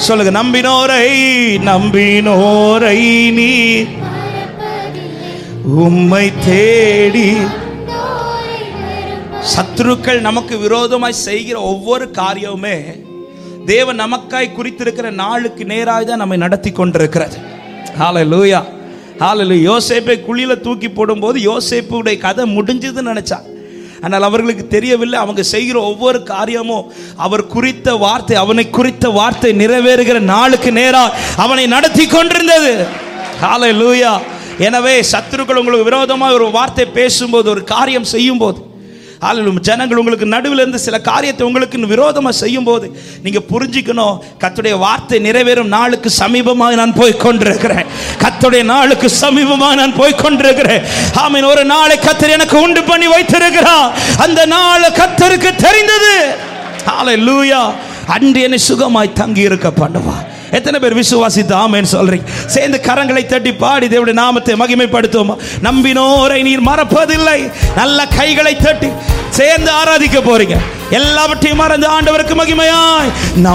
சொல்லுங்க நம்பினோரை நம்பினோரை நீ உம்மை தேடி சத்துருக்கள் நமக்கு விரோதமாய் செய்கிற ஒவ்வொரு காரியமுமே தேவன் நமக்காய் குறித்திருக்கிற நாளுக்கு நேராக தான் நம்மை நடத்தி கொண்டிருக்கிறது ஹalleluya ஹalleluya யோசேப்பை குழியில தூக்கி போடும்போது யோசேப்புடைய கதை முடிஞ்சதுன்னு நினைச்சா ஆனால் அவர்களுக்கு தெரியவில்லை அவங்க செய்கிற ஒவ்வொரு காரியமும் அவர் குறித்த வார்த்தை அவனை குறித்த வார்த்தை நிறைவேறுகிற நாளுக்கு நேராக அவனை நடத்தி கொண்டிருந்தது ஹalleluya எனவே சத்துருக்கள் உங்களுக்கு விரோதமாக ஒரு வார்த்தை பேசும்போது ஒரு காரியம் செய்யும்போது ஆளும் ஜனங்கள் உங்களுக்கு நடுவில் இருந்து சில காரியத்தை உங்களுக்கு விரோதமாக செய்யும் போது நீங்க புரிஞ்சுக்கணும் கத்துடைய வார்த்தை நிறைவேறும் நாளுக்கு சமீபமாக நான் போய் கொண்டிருக்கிறேன் கத்துடைய நாளுக்கு சமீபமாக நான் போய் கொண்டிருக்கிறேன் ஆமீன் ஒரு நாளை கத்தர் எனக்கு உண்டு பண்ணி வைத்திருக்கிறார் அந்த நாள் கத்தருக்கு தெரிந்தது ஹalleluya அன்று என்னை சுகமாய் தங்கி இருக்க பண்ணுவா எத்தனை பேர் விசுவாசித்து ஆமேன்னு சொல்றீங்க சேர்ந்து கரங்களை தட்டி பாடி தேவனுடைய நாமத்தை மகிமைப்படுத்துவோமா நம்பினோரை நீர் மறப்பதில்லை நல்ல கைகளை தட்டி சேர்ந்து ஆராதிக்க போறீங்க எல்லாவற்றையும் மறந்து ஆண்டவருக்கு மகிமையாய் நம்